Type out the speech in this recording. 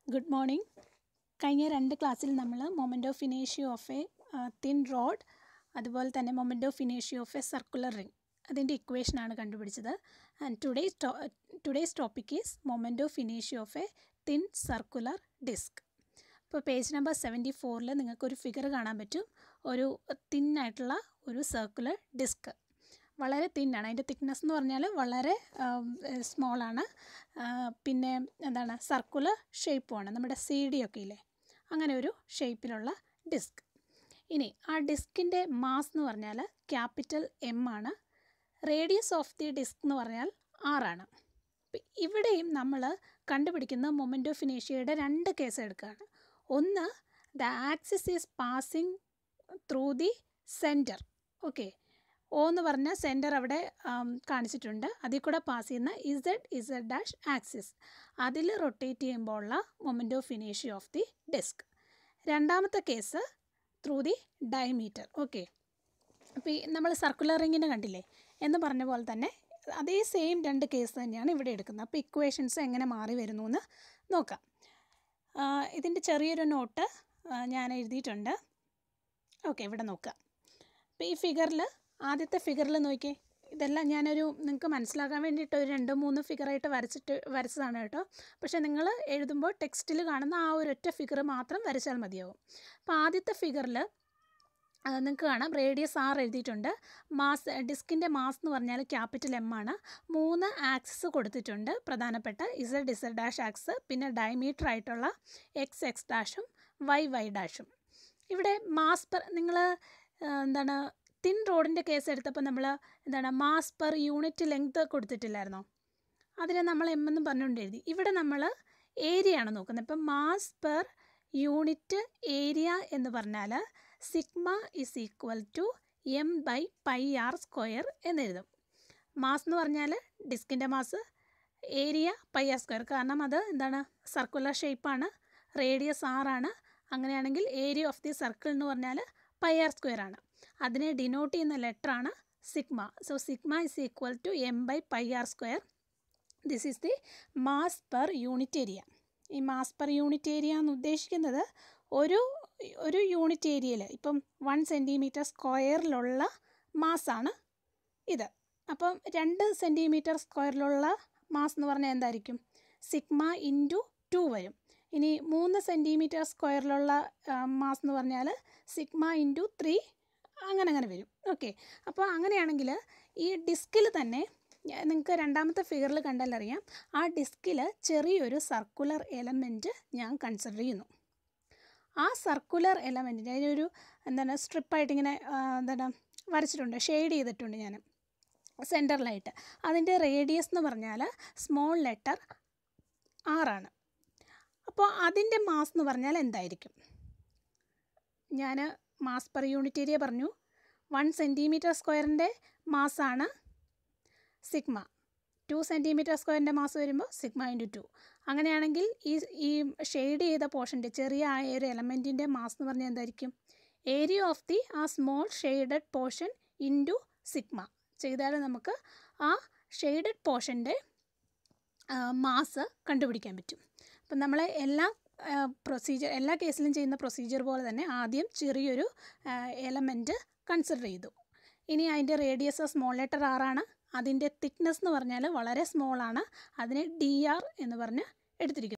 good morning കഴിഞ്ഞ രണ്ട് ക്ലാസ്സിൽ നമ്മൾ മൊമെൻ്റ് ഓഫ് ഇനേഷ്യ ഓഫ് എ തിൻ റോഡ് അതുപോലെ തന്നെ മൊമെൻ്റ് ഓഫ് ഇനേഷ്യ ഓഫ് എ സർക്കുലർ റിംഗ് അതിൻ്റെ ഇക്വേഷനാണ് കണ്ടുപിടിച്ചത് and today's today's topic is moment of ഇനേഷ്യ of a thin circular disc ഇപ്പോൾ പേജ് നമ്പർ സെവൻറ്റി ഫോറിൽ നിങ്ങൾക്കൊരു ഫിഗർ കാണാൻ പറ്റും ഒരു തിന്നായിട്ടുള്ള ഒരു സർക്കുലർ ഡിസ്ക് വളരെ തിന്നാണ് അതിൻ്റെ തിക്നെസ് എന്ന് പറഞ്ഞാൽ വളരെ സ്മോളാണ് പിന്നെ എന്താണ് സർക്കുലർ ഷേപ്പുമാണ് നമ്മുടെ സി ഡി ഒക്കെ ഇല്ലേ അങ്ങനെ ഒരു ഷേപ്പിലുള്ള ഡിസ്ക് ഇനി ആ ഡിസ്കിൻ്റെ മാസ് എന്ന് പറഞ്ഞാൽ ക്യാപിറ്റൽ എം ആണ് റേഡിയസ് ഓഫ് ദി ഡിസ്ക് എന്ന് പറഞ്ഞാൽ ആറാണ് ഇവിടെയും നമ്മൾ കണ്ടുപിടിക്കുന്ന മൊമെൻ്റ് ഓഫ് ഇനേഷ്യയുടെ രണ്ട് കേസ് എടുക്കുകയാണ് ഒന്ന് the axis is passing through the centre okay O എന്ന് പറഞ്ഞ സെൻറ്റർ അവിടെ കാണിച്ചിട്ടുണ്ട് അതിൽ കൂടെ പാസ് ചെയ്യുന്ന ഇസഡ് ഇസഡ് ഡാഷ് ആക്സിസ് അതിൽ റൊട്ടേറ്റ് ചെയ്യുമ്പോൾ ഉള്ള മൊമെൻ്റ് ഓഫ് ഇനേഷ്യ ഓഫ് ദി ഡെസ്ക് രണ്ടാമത്തെ case through the diameter okay അപ്പോൾ ഈ നമ്മൾ സർക്കുലർ റിങ്ങിന് കണ്ടില്ലേ എന്ന് പറഞ്ഞ പോലെ തന്നെ അതേ സെയിം രണ്ട് കേസ് തന്നെയാണ് ഇവിടെ എടുക്കുന്നത് അപ്പോൾ ഇക്വേഷൻസ് എങ്ങനെ മാറി വരുന്നു എന്ന് നോക്കാം ഇതിൻ്റെ ചെറിയൊരു നോട്ട് ഞാൻ എഴുതിയിട്ടുണ്ട് ഓക്കെ ഇവിടെ നോക്കാം അപ്പോൾ ഈ ഫിഗറിൽ ആദ്യത്തെ ഫിഗറിൽ നോക്കിയേ ഇതെല്ലാം ഞാനൊരു നിങ്ങൾക്ക് മനസ്സിലാക്കാൻ വേണ്ടിയിട്ട് ഒരു രണ്ട് മൂന്ന് ഫിഗറായിട്ട് വരച്ചിട്ട് വരച്ചതാണ് കേട്ടോ പക്ഷേ നിങ്ങൾ എഴുതുമ്പോൾ ടെക്സ്റ്റിൽ കാണുന്ന ആ ഒരൊറ്റ ഫിഗർ മാത്രം വരച്ചാൽ മതിയാവും അപ്പോൾ ആദ്യത്തെ ഫിഗറിൽ നിങ്ങൾക്ക് കാണാം റേഡിയസ് ആർ എഴുതിയിട്ടുണ്ട് മാസ് ഡിസ്കിൻ്റെ മാസ് എന്ന് പറഞ്ഞാൽ ക്യാപിറ്റൽ എം ആണ് മൂന്ന് ആക്സിസ് കൊടുത്തിട്ടുണ്ട് പ്രധാനപ്പെട്ട ഇസഡ് ഇസഡ് ഡാഷ് ആക്സ് പിന്നെ ഡയമീറ്റർ ആയിട്ടുള്ള എക്സ് എക്സ് ഡാഷും വൈ വൈ ഡാഷും ഇവിടെ മാസ് പെർ നിങ്ങൾ എന്താണ് തിൻ റോഡിൻ്റെ കേസ് എടുത്തപ്പോൾ നമ്മൾ എന്താണ് മാസ് പെർ യൂണിറ്റ് ലെങ്ത് കൊടുത്തിട്ടില്ലായിരുന്നോ അതിനെ നമ്മൾ എം എന്ന് പറഞ്ഞുകൊണ്ട് എഴുതി ഇവിടെ നമ്മൾ ഏരിയ ആണ് നോക്കുന്നത് ഇപ്പം മാസ് പെർ യൂണിറ്റ് ഏരിയ എന്ന് പറഞ്ഞാൽ sigma is equal to M by pi R square എന്നെഴുതും മാസ് എന്ന് പറഞ്ഞാൽ ഡിസ്കിൻ്റെ mass area pi R square കാരണം അത് എന്താണ് സർക്കുലർ ഷേപ്പാണ് റേഡിയസ് ആറാണ് അങ്ങനെയാണെങ്കിൽ ഏരിയ ഓഫ് ദി സർക്കിൾ എന്ന് പറഞ്ഞാൽ പൈ ആർ സ്ക്വയർ ആണ് അതിനെ ഡിനോട്ട് ചെയ്യുന്ന ലെറ്ററാണ് sigma so sigma is equal to M by pi R square this is the mass per unit area ഈ മാസ് പെർ യൂണിറ്റ് ഏരിയ എന്ന് ഉദ്ദേശിക്കുന്നത് ഒരു ഒരു യൂണിറ്റ് ഏരിയയിൽ ഇപ്പം വൺ സെൻറ്റിമീറ്റർ സ്ക്വയറിലുള്ള മാസാണ് ഇത് അപ്പം രണ്ട് സെൻറ്റിമീറ്റർ സ്ക്വയറിലുള്ള മാസ് എന്ന് പറഞ്ഞാൽ എന്തായിരിക്കും സിഗ്മ ഇൻറ്റു ടു വരും ഇനി മൂന്ന് സെൻറ്റിമീറ്റർ സ്ക്വയറിലുള്ള മാസ് എന്ന് പറഞ്ഞാൽ സിഗ്മ ഇൻറ്റു ത്രീ അങ്ങനെ അങ്ങനെ വരും ഓക്കെ അപ്പോൾ അങ്ങനെയാണെങ്കിൽ ഈ ഡിസ്കിൽ തന്നെ നിങ്ങൾക്ക് രണ്ടാമത്തെ ഫിഗറിൽ കണ്ടാൽ അറിയാം ആ ഡിസ്കിൽ ചെറിയൊരു സർക്കുലർ എലമെൻറ്റ് ഞാൻ കൺസിഡർ ചെയ്യുന്നു ആ സർക്കുലർ എലമെൻറ്റിൻ്റെ അതിനൊരു എന്താണ് സ്ട്രിപ്പായിട്ട് ഇങ്ങനെ എന്താണ് വരച്ചിട്ടുണ്ട് ഷെയ്ഡ് ചെയ്തിട്ടുണ്ട് ഞാൻ സെൻറ്ററിലായിട്ട് അതിൻ്റെ റേഡിയസ് എന്ന് പറഞ്ഞാൽ സ്മോൾ ലെറ്റർ ആറാണ് അപ്പോൾ അതിൻ്റെ മാസ് എന്ന് പറഞ്ഞാൽ എന്തായിരിക്കും ഞാൻ മാസ് പെർ യൂണിറ്റ് ഏരിയ പറഞ്ഞു വൺ സെൻറ്റിമീറ്റർ സ്ക്വയറിൻ്റെ മാസാണ് സിഗ്മ ടു സെൻറ്റിമീറ്റർ സ്ക്വയറിൻ്റെ മാസ് വരുമ്പോൾ സിഗ്മ ഇൻറ്റു ടു അങ്ങനെയാണെങ്കിൽ ഈ ഈ ഷെയ്ഡ് ചെയ്ത പോർഷൻ്റെ ചെറിയ ആ ഒരു എലമെൻറ്റിൻ്റെ മാസ് എന്ന് പറഞ്ഞാൽ എന്തായിരിക്കും ഏരിയ ഓഫ് ദി ആ small shaded portion into sigma ചെയ്താൽ നമുക്ക് ആ ഷെയ്ഡഡ് പോർഷൻ്റെ മാസ് കണ്ടുപിടിക്കാൻ പറ്റും അപ്പം നമ്മൾ എല്ലാ പ്രൊസീജിയർ എല്ലാ കേസിലും ചെയ്യുന്ന പ്രൊസീജിയർ പോലെ തന്നെ ആദ്യം ചെറിയൊരു എലമെൻറ്റ് കൺസിഡർ ചെയ്തു ഇനി അതിൻ്റെ റേഡിയസ് സ്മോൾ ലെറ്റർ ആറാണ് അതിൻ്റെ തിക്നെസ് എന്ന് പറഞ്ഞാൽ വളരെ സ്മോളാണ് അതിനെ ഡി ആർ എന്ന് പറഞ്ഞ് എടുത്തിരിക്കുന്നു